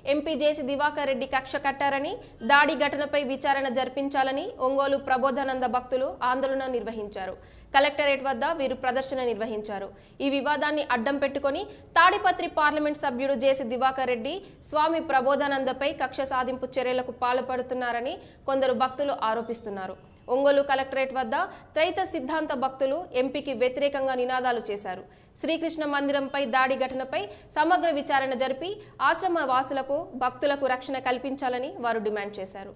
MP జేసి దివాకర్ రెడ్డి కక్ష కట్టారని దాడి ఘటనపై విచారణ జరిపించాలని ఒంగోలు ప్రబోధానంద భక్తులు ఆందోళన నిర్వహించారు కలెక్టరేట్ వద్ద వీరు ప్రదర్శన నిర్వహించారు ఈ వివాదాన్ని అడ్డం పెట్టుకొని తాడిపత్రి పార్లమెంట్ సభ్యుడు జేసి దివాకర్ రెడ్డి స్వామి ప్రబోధానందపై కక్ష సాధింపు చర్యలకు పాల్పడుతున్నారని కొందరు భక్తులు ఆరోపిస్తున్నారు ఒంగోలు కలెక్టరేట్ వద్ద త్రైత సిద్ధాంత భక్తులు ఎంపీకి వ్యతిరేకంగా నినాదాలు చేశారు శ్రీకృష్ణ మందిరంపై దాడి ఘటనపై సమగ్ర విచారణ జరిపి ఆశ్రమ వాసులకు భక్తులకు రక్షణ కల్పించాలని వారు డిమాండ్ చేశారు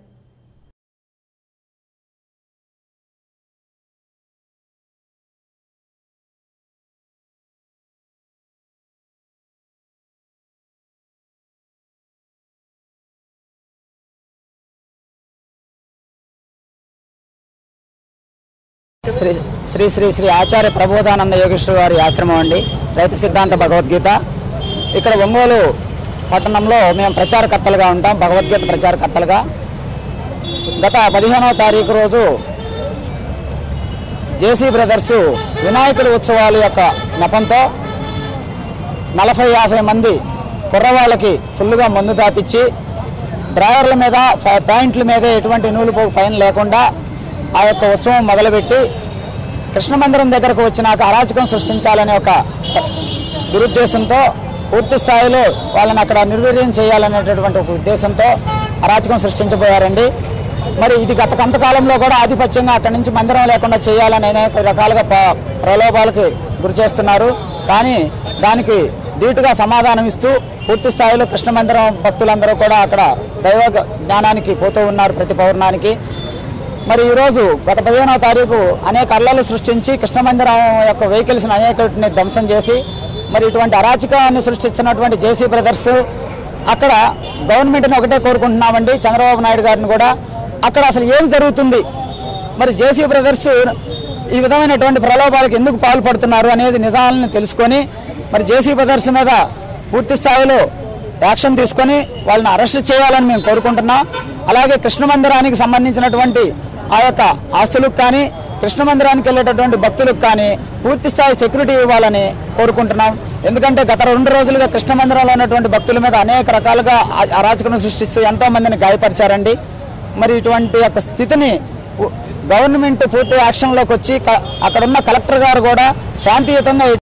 శ్రీ శ్రీ శ్రీ శ్రీ ఆచార్య ప్రబోధానంద యోగేశ్వర వారి ఆశ్రమం అండి రైతు సిద్ధాంత భగవద్గీత ఇక్కడ ఒంగోలు పట్టణంలో మేము ప్రచారకర్తలుగా ఉంటాం భగవద్గీత ప్రచారకర్తలుగా గత పదిహేనవ తారీఖు రోజు జేసీ బ్రదర్స్ వినాయకుడి ఉత్సవాల యొక్క నెపంతో నలభై యాభై మంది కుర్రవాళ్ళకి ఫుల్గా మందు తాపిచ్చి డ్రైవర్ల మీద ఫ- ప్యాంట్ల మీద ఎటువంటి నూలుపోగు పైన లేకుండా ఆ యొక్క ఉత్సవం మొదలుపెట్టి కృష్ణ మందిరం దగ్గరకు వచ్చినాక అరాచకం సృష్టించాలనే ఒక స- దురుద్దేశంతో పూర్తి స్థాయిలో వాళ్ళని అక్కడ నిర్వీర్యం చేయాలనేటటువంటి ఒక ఉద్దేశంతో అరాచకం సృష్టించబోయారండి మరి ఇది గత కొంతకాలంలో కూడా ఆధిపత్యంగా అక్కడి నుంచి మందిరం లేకుండా చేయాలని అనేక రకాలుగా ప్ర- ప్రలోభాలకు గురి చేస్తున్నారు కానీ దానికి ధీటుగా సమాధానం ఇస్తూ పూర్తి స్థాయిలో కృష్ణ మందిరం భక్తులందరూ కూడా అక్కడ దైవ జ్ఞానానికి పోతూ ఉన్నారు ప్రతి పౌర్ణానికి మరి ఈరోజు గత పదిహేనవ తారీఖు అనేక అల్లలు సృష్టించి కృష్ణ మందిరం యొక్క వెహికల్స్ని అనేకటిని ధ్వంసం చేసి మరి ఇటువంటి అరాచకాన్ని సృష్టించినటువంటి జేసీ బ్రదర్స్ అక్కడ గవర్నమెంట్ని ఒకటే కోరుకుంటున్నామండి చంద్రబాబు నాయుడు గారిని కూడా అక్కడ అసలు ఏం జరుగుతుంది మరి జేసీ బ్రదర్స్ ఈ విధమైనటువంటి ప్రలోభాలకు ఎందుకు పాల్పడుతున్నారు అనేది నిజాలను తెలుసుకొని మరి జేసీ బ్రదర్స్ మీద పూర్తి స్థాయిలో యాక్షన్ తీసుకొని వాళ్ళని అరెస్ట్ చేయాలని మేము కోరుకుంటున్నాం అలాగే కృష్ణ మందిరానికి సంబంధించినటువంటి ఆ యొక్క ఆస్తులకు కానీ కృష్ణ మందిరానికి వెళ్ళేటటువంటి భక్తులకు కానీ పూర్తి స్థాయి సెక్యూరిటీ ఇవ్వాలని కోరుకుంటున్నాం ఎందుకంటే గత రెండు రోజులుగా కృష్ణ మందిరంలో ఉన్నటువంటి భక్తుల మీద అనేక రకాలుగా ఆ- అరాచకం సృష్టిస్తూ ఎంతో మందిని గాయపరిచారండి మరి ఇటువంటి యొక్క స్థితిని పు- గవర్నమెంట్ పూర్తి యాక్షన్లోకి వచ్చి క- అక్కడున్న కలెక్టర్ గారు కూడా శాంతియుతంగా